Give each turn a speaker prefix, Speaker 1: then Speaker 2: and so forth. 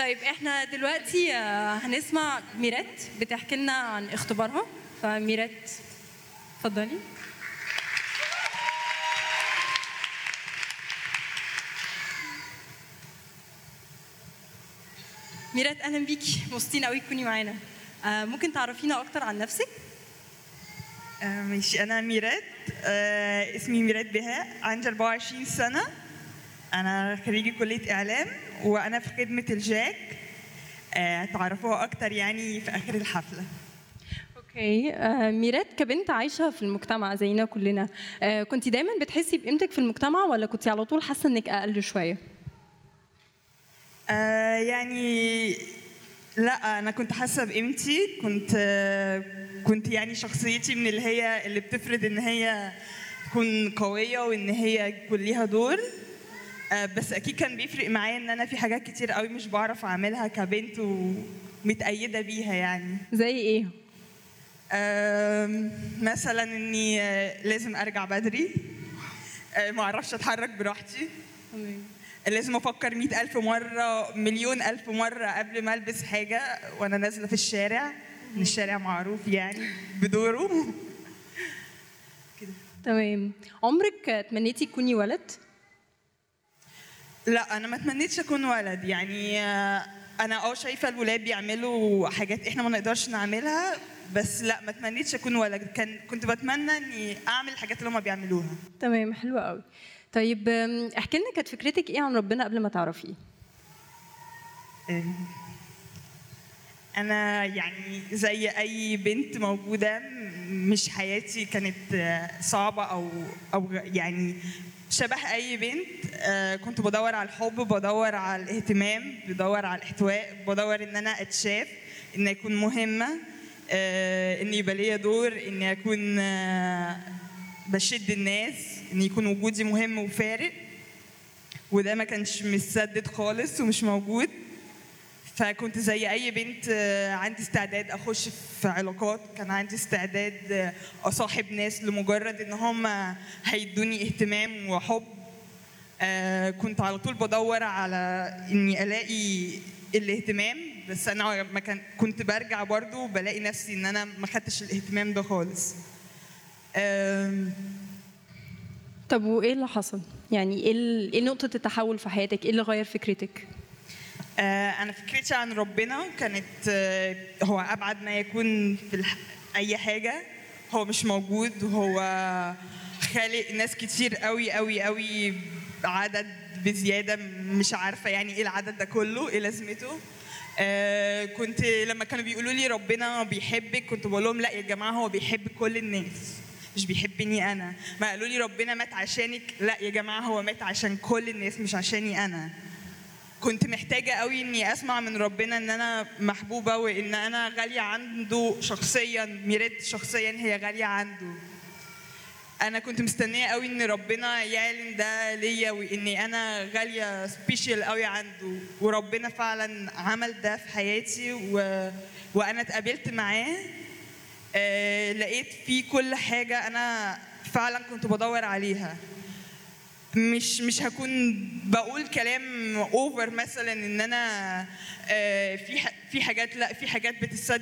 Speaker 1: طيب احنا دلوقتي آه، هنسمع ميرات بتحكي لنا عن اختبارها فميرات اتفضلي ميرات اهلا بيكي مبسوطين قوي تكوني معانا آه، ممكن تعرفينا اكتر عن نفسك
Speaker 2: آه، ماشي انا ميرات آه، اسمي ميرات بهاء عندي 24 سنه انا خريجه كليه اعلام وانا في خدمه الجاك آه، تعرفوها اكتر يعني في اخر الحفله
Speaker 1: اوكي آه، ميرات كبنت عايشه في المجتمع زينا كلنا آه، كنت دايما بتحسي بقيمتك في المجتمع ولا كنت على طول حاسه انك اقل شويه
Speaker 2: آه، يعني لا انا كنت حاسه بقيمتي كنت آه، كنت يعني شخصيتي من اللي هي اللي بتفرض ان هي تكون قويه وان هي يكون ليها دور آه، بس اكيد كان بيفرق معايا ان انا في حاجات كتير قوي مش بعرف اعملها كبنت ومتأيده بيها يعني
Speaker 1: زي ايه
Speaker 2: آم، مثلا اني آه، لازم ارجع بدري آه، ما اعرفش اتحرك براحتي لازم افكر مئة ألف مرة مليون ألف مرة قبل ما البس حاجة وانا نازلة في الشارع ان الشارع معروف يعني بدوره
Speaker 1: تمام عمرك تمنيتي تكوني ولد
Speaker 2: لا انا ما تمنيتش اكون ولد يعني آه، انا اه شايفه الولاد بيعملوا حاجات احنا ما نقدرش نعملها بس لا ما تمنيتش اكون ولد كان كنت بتمنى اني اعمل الحاجات اللي هم بيعملوها
Speaker 1: تمام حلو قوي طيب آم، احكي لنا كانت فكرتك ايه عن ربنا قبل ما تعرفيه
Speaker 2: آه، انا يعني زي اي بنت موجوده م- مش حياتي كانت آه، صعبه او او يعني شبه اي بنت آه، كنت بدور على الحب بدور على الاهتمام بدور على الاحتواء بدور ان انا اتشاف ان اكون مهمه آه، ان يبقى ليا دور ان اكون آه، بشد الناس ان يكون وجودي مهم وفارق وده ما كانش متسدد خالص ومش موجود فكنت زي اي بنت آه، عندي استعداد اخش في علاقات كان عندي استعداد آه، اصاحب ناس لمجرد ان هم هيدوني اهتمام وحب آه، كنت على طول بدور على اني الاقي الاهتمام بس انا ما كان كنت برجع برضو بلاقي نفسي ان انا ما خدتش الاهتمام ده خالص آم،
Speaker 1: طب وايه اللي حصل يعني ايه ال- ايه نقطه التحول في حياتك ايه اللي غير فكرتك
Speaker 2: آه، أنا فكرتي عن ربنا كانت آه، هو أبعد ما يكون في الح... أي حاجة هو مش موجود هو خالق ناس كتير قوي قوي قوي عدد بزيادة مش عارفة يعني إيه العدد ده كله إيه لازمته آه، كنت لما كانوا بيقولوا لي ربنا بيحبك كنت بقول لهم لا يا جماعة هو بيحب كل الناس مش بيحبني أنا ما قالوا لي ربنا مات عشانك لا يا جماعة هو مات عشان كل الناس مش عشاني أنا كنت محتاجة قوي اني اسمع من ربنا ان انا محبوبة وان انا غالية عنده شخصيا ميرات شخصيا هي غالية عنده انا كنت مستنية قوي ان ربنا يعلن ده ليا واني انا غالية سبيشال قوي عنده وربنا فعلا عمل ده في حياتي و... وانا اتقابلت معاه آه لقيت فيه كل حاجة انا فعلا كنت بدور عليها مش مش هكون بقول كلام اوفر مثلا ان انا آه، في ح- في حاجات لا في حاجات بتتصدق